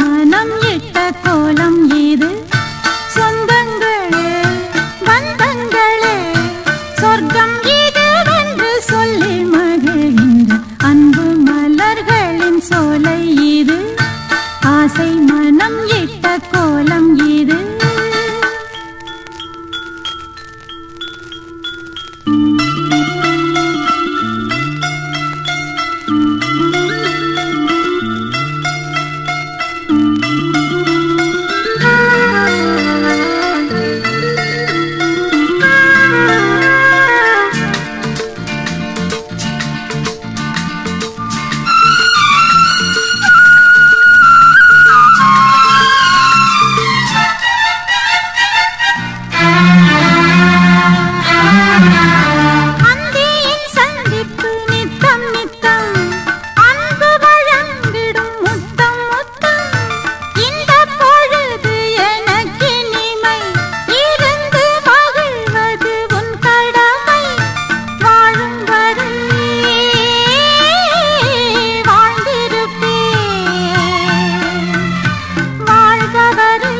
மனம் இட்ட கோலம் இது சொந்தங்களே பந்தங்களே சொர்க்கம் இதுவென்று சொல்லி மகிழ்கின்ற அன்பு மலர்களின் சோலை இது ஆசை மனம் இட்ட கோலம் இது அந்தியின் சந்திப்பு நித்தம் நித்தம் அன்பு வழங்கிடும் முத்தம் முத்தம் இந்த பொழுது எனக்கு இனிமை இருந்து மகிழ்வது உன் கடமை வாழும் வரை வாழ்ந்திருப்பேன் வாழ்பவரை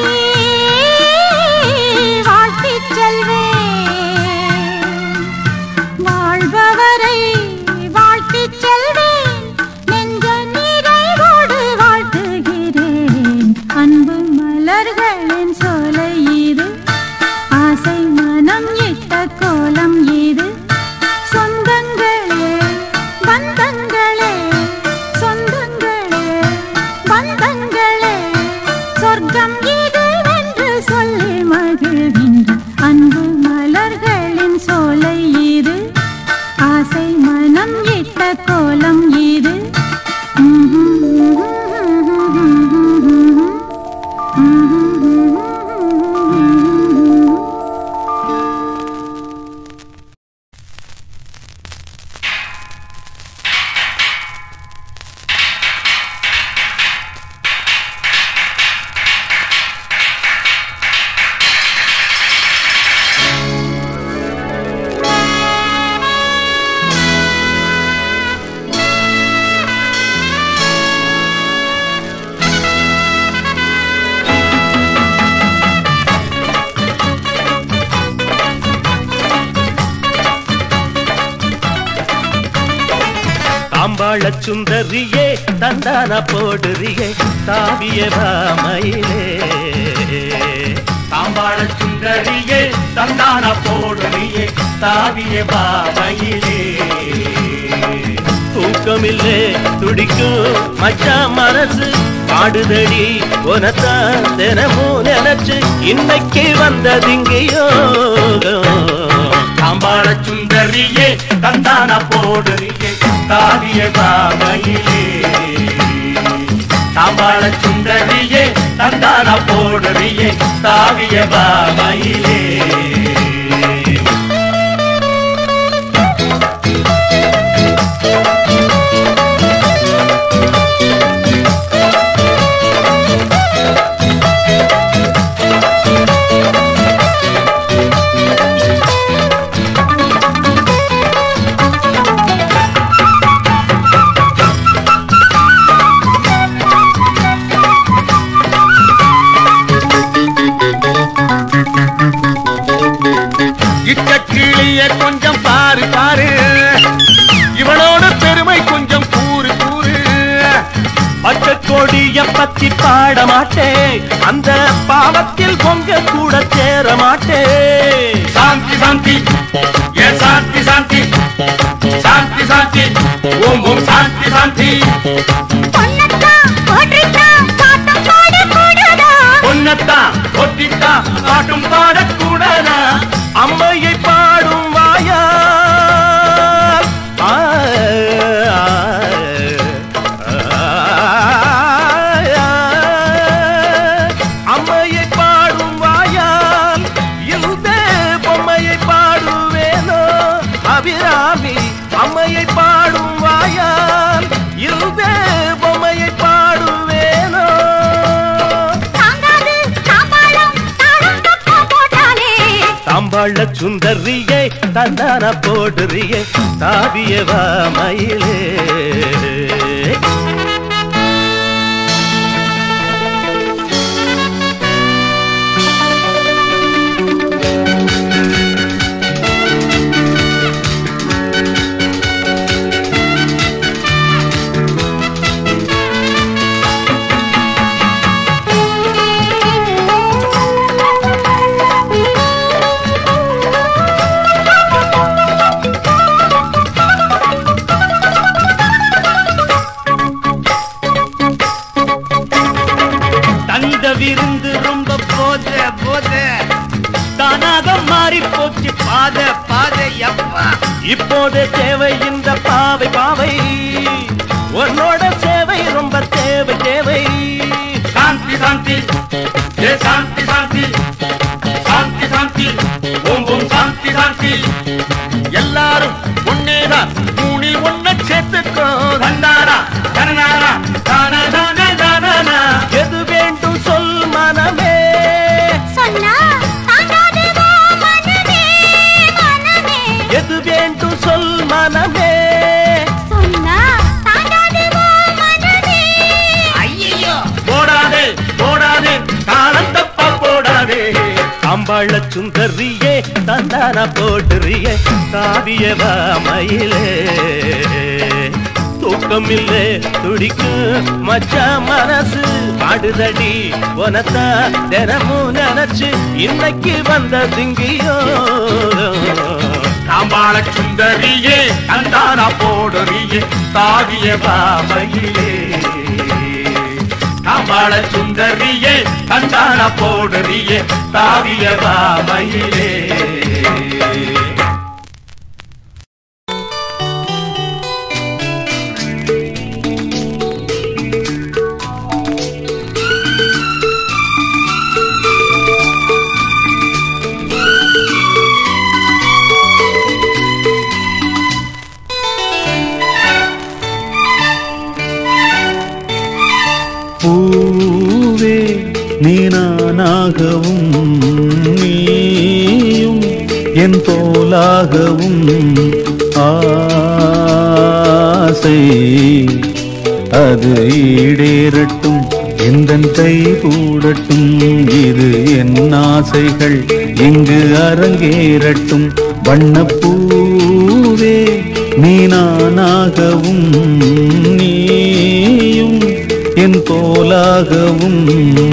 வாழ்த்திச் செல்வேன் வாழ்பவரை வாழ்த்திச் செல்வேன் நெஞ்ச நிறைவோடு வாழ்த்துகிறேன் அன்பு மலர்களின் சோலை இது ஆசை மனம் இட்ட கோலம் இது சொந்தங்களே பந்தங்களே சொந்தங்களே பந்தங்களே சொர்க்கம் இதுவென்று சொல்லி மகிழ்கின்ற அன்பு மலர்களின் சோலை இது ஆசை மனம் இட்ட கோலம் இது தாம்பாள சுந்தரியே தந்தான போடுறியே தாவிய வாமையிலே தாம்பாள சுந்தரியே தந்தான போடுறியே தாவிய வாமையிலே தூக்கமில்லே துடிக்கும் மச்சா மனசு பாடுதடி உனத்தான் தினமும் நினைச்சு இன்னைக்கு வந்ததிங்க யோகம் தாம்பாள சுந்தரியே தந்தான போடுறியே தாவிய பாமையிலே தாம்பாள சுந்தரியே தந்தான போடுறியே தாவிய பாமையிலே இட்ட கிளிய கொஞ்சம் பாரு பாரு இவளோட பெருமை கொஞ்சம் கூறு கூறு பச்சை கொடிய பத்தி பாட மாட்டேன் அந்த பாவத்தில் பொங்க கூட சேர மாட்டேன் சாந்தி சாந்தி ஏ சாந்தி சாந்தி சாந்தி சாந்தி ஓம் ஓம் சாந்தி சாந்தி பொன்னத்தான் போற்றித்தான் பாட்டம் பாடக்கூடாதா பொன்னத்தான் ஒட்டித்தான் பாட்டும் பாடக்கூடாதா அம்மையை பாடும் வாயா ஆ, ஆ, ஆ, அம்மையை பாடும் வாயால் இந்த பொம்மையை பாடுவேனோ அபிராமி அம்மையை பாடும் வாயால் இந்த பொம்மையை பாடுவேனோ தாங்காது தாம்பாளம் தாளம் தப்பம் போட்டாலே தாம்பாள சுந்தரியே தந்தான போடுறியே தாவியவா மயிலே விருந்து ரொம்ப போத போத தானாக மாறி போச்சு பாத பாத எப்பா இப்போதே தேவை இந்த பாவை பாவை உன்னோட சேவை ரொம்ப தேவை தேவை சாந்தி சாந்தி ஏ சாந்தி சாந்தி சாந்தி சாந்தி ஓம் ஓம் சாந்தி சாந்தி எல்லாரும் ஒன்னேதான் மூணில் ஒன்ன சேர்த்துக்கோ தந்தாரா தனநாரா தான தான தானா எது வேண்டும் சொல் மனமே சொன்னா தாங்காது வா மனமே மனமே எது வேண்டும் சொல் மனமே சொன்னா தாங்காது வா மனமே ஐயோ போடாதே போடாதே தாளம் தப்பா போடாதே அம்பாள சுந்தரியே தந்தான போடுறியே காவியவா மயிலே தூக்கம் இல்லே துடிக்கும் மச்ச மனசு பாடுதடி உனத்தா தினமும் நினைச்சு இன்னைக்கு வந்த திங்கியோ தாம்பாள சுந்தரியே தந்தானா போடுறியே தாவிய பாமையிலே தாம்பாள சுந்தரியே தந்தானா போடுறியே தாவிய பாமையிலே பூவே நீ நானாகவும் நீயும் என் போலாகவும் ஆசை அது ஈடேறட்டும் எந்தன் கை கூடட்டும் இது என் ஆசைகள் இங்கு அரங்கேறட்டும் வண்ணப்பூவே நீ நானாகவும் நீயும் என் போலாகவும்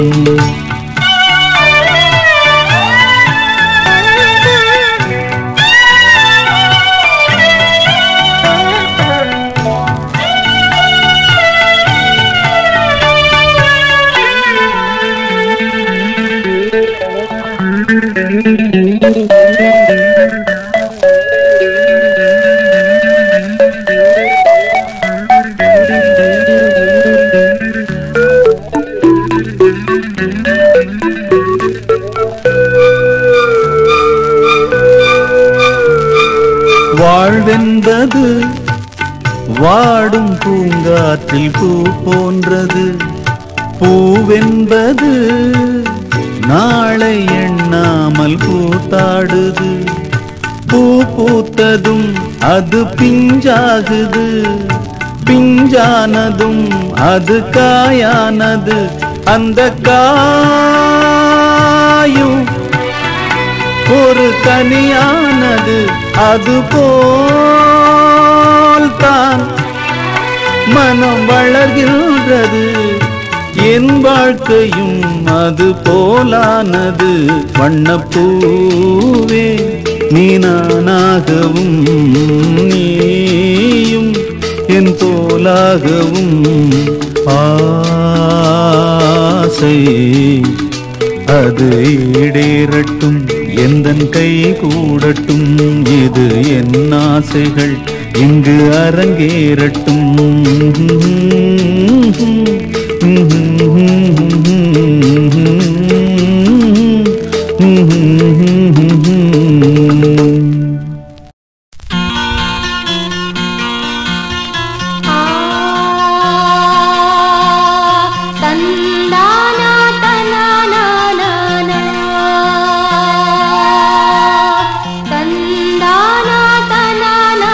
வாழ்வென்பது வாடும் பூங்காற்றில் பூ போன்றது பூவென்பது நாளை எண்ணாமல் பூத்தாடுது பூ பூத்ததும் அது பிஞ்சாகுது பிஞ்சானதும் அது காயானது அந்த காயும் ஒரு கனியானது அது போல்தான் மனம் வளர்கின்றது என் வாழ்க்கையும் அது போலானது வண்ணப்பூவே நீ நானாகவும் நீயும் என் போலாகவும் ஆசை அது ஈடேறட்டும் எந்தன் கை கூடட்டும் இது என் ஆசைகள் இங்கு அரங்கேறட்டும் தந்தானா தனானா தந்தானா தனானா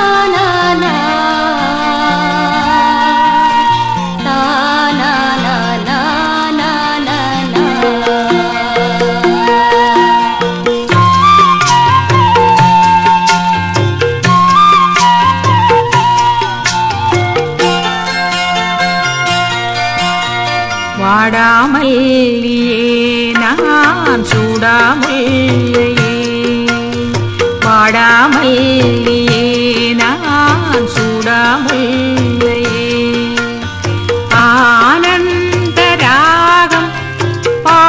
வாடாமல் நான் சூடாமல் வாடாமல் நான் சூடாமல் ஆனந்த ராகம் பா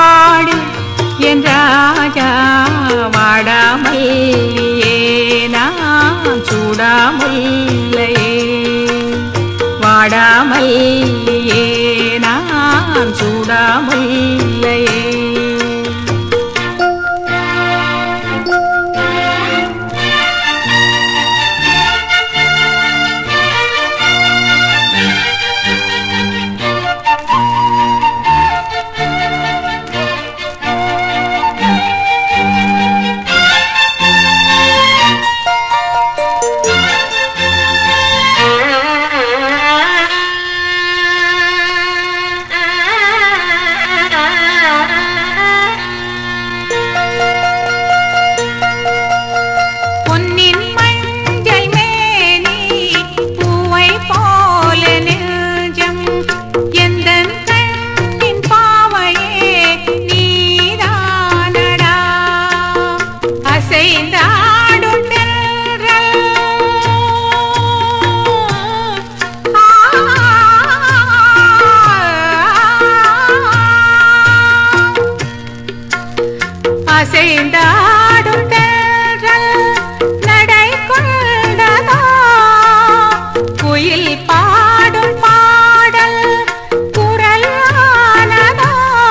தீண்டாடும் தென்றல் நடை கொண்டதோ குயில் பாடும் பாடல் குரல் ஆனதோ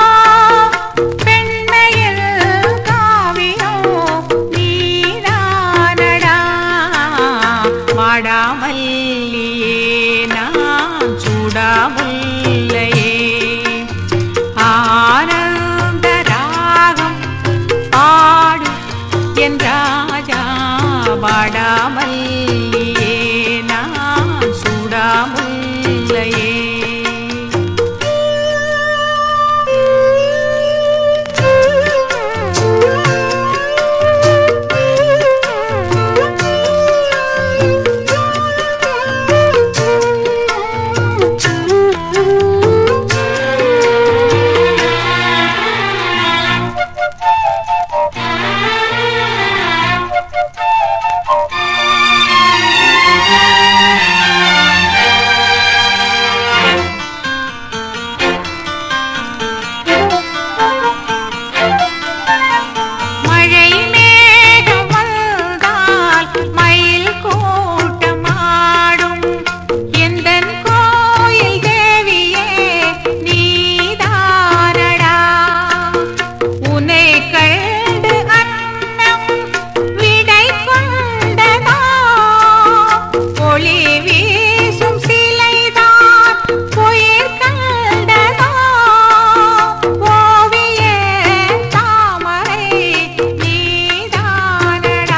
பெண்மையில் காவியம் நீரானடா வாடாமல்லியே நான் சூடாமுல்லையே ஆனந்த ராகம் பாடு என் ராஜா வாடாமல்லியே நான் சூடாமுல்லையே மழை மேகம் வந்தால் மயில் கூட்டமாடும் எந்தன் கோயில் தேவியே நீதானடா உன்னை கண்டு அன்னம் விடை கொண்டதா ஒளி வீசும் சிலைதான் உயிர் கண்டதா ஓவிய தாமரை நீதானடா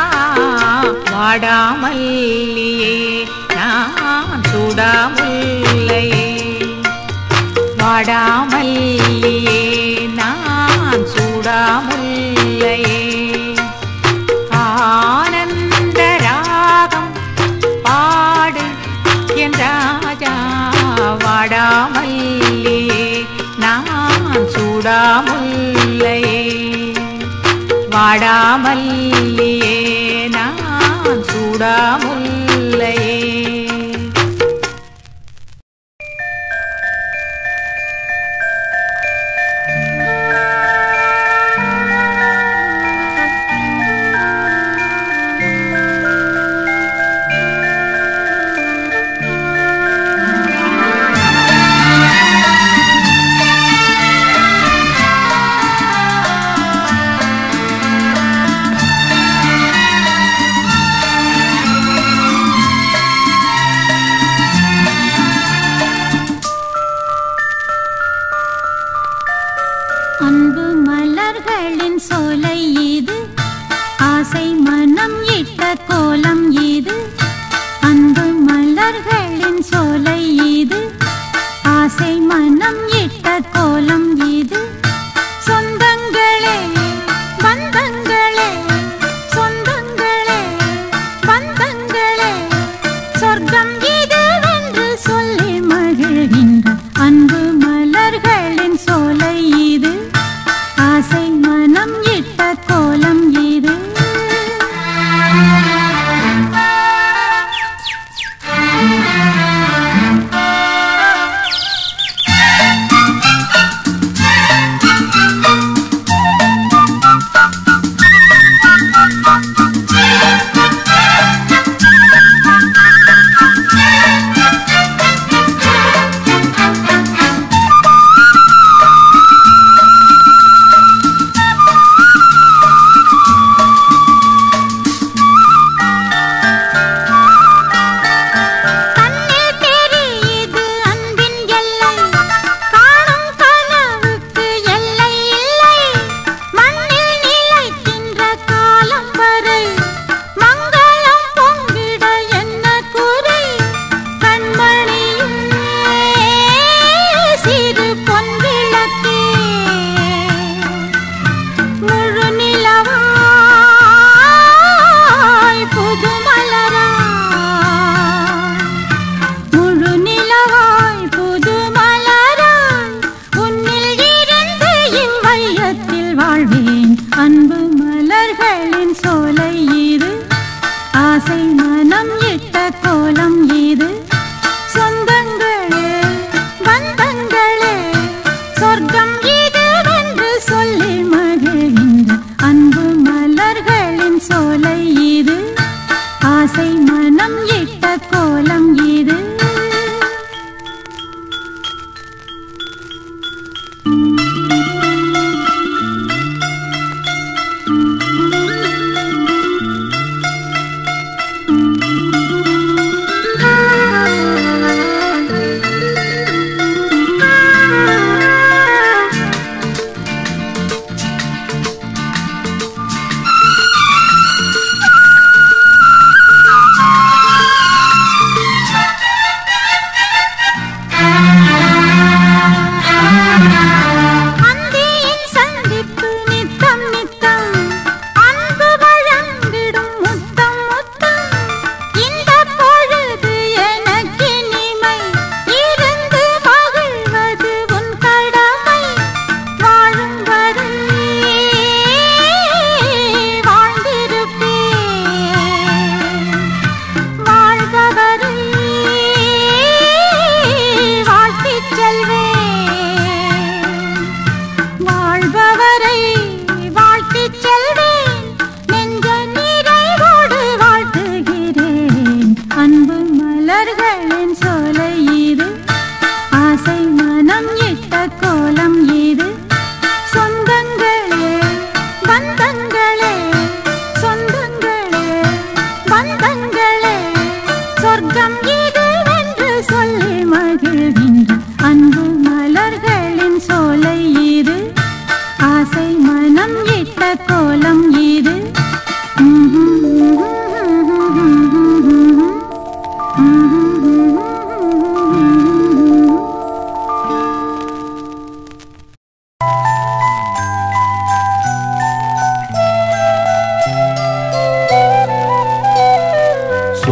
வாடாமல்லியே நான் சூடாமுல்லையே வாடாமல்லியே நான் சூடாமுல்லையே ஆனந்த ராகம் பாடு என் ராஜா வாடாமல்லியே நான் சூடாமுல்லையே வாடாமல்லியே நான் சூடாமுல்லையே அன்பு மலர்களின் சோலை இது ஆசை மனம் இட்ட கோலம் இது அன்பு மலர்களின் சோலை இது ஆசை மனம் இட்ட கோலம் இது சொந்தங்களே பந்தங்களே சொந்தங்களே பந்தங்களே சொர்க்கம் இதுவென்று சொல்லி மகிழ்கின்ற அன்பு மலர்களின் சோலை இது ஆசை மனம் இட்ட கோலம் இது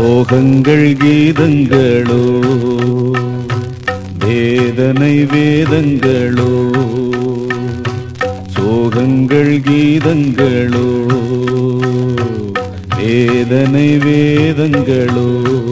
சோகங்கள் கீதங்களோ வேதனை வேதங்களோ சோகங்கள் கீதங்களோ வேதனை வேதங்களோ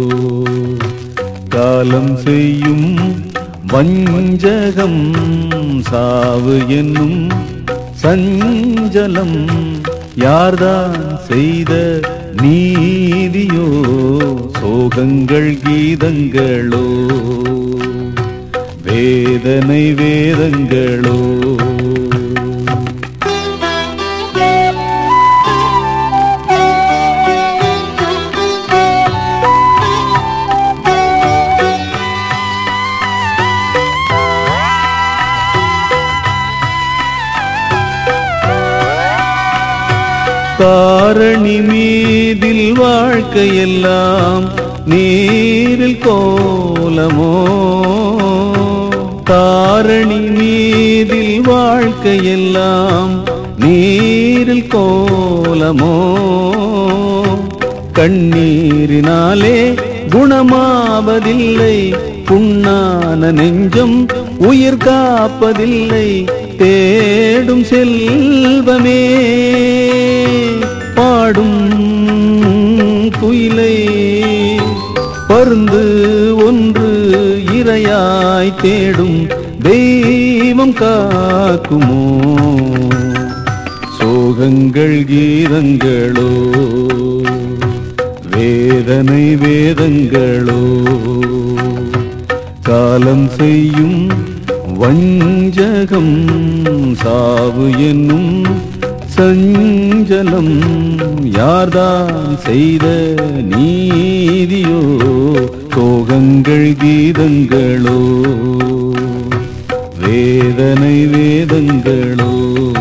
காலம் செய்யும் வஞ்சகம் சாவு என்னும் சஞ்சலம் யார்தான் செய்த நீதியோ சோகங்கள் கீதங்களோ வேதனை வேதங்களோ காரணி மீதில் வாழ்க்கையெல்லாம் நீரில் கோலமோ காரணி மீதில் வாழ்க்கையெல்லாம் நீரில் கோலமோ கண்ணீரினாலே குணமாவதில்லை புண்ணான நெஞ்சம் உயிர் காப்பதில்லை தேடும் செல்வமே பாடும் குயிலை பருந்து ஒன்று இரையாய் தேடும் தெய்வம் காக்குமோ சோகங்கள் கீதங்களோ வேதனை வேதங்களோ காலம் செய்யும் வஞ்சகம் சாவு என்னும் சஞ்சலம் யார்தான் செய்த நீதியோ சோகங்கள் கீதங்களோ வேதனை வேதங்களோ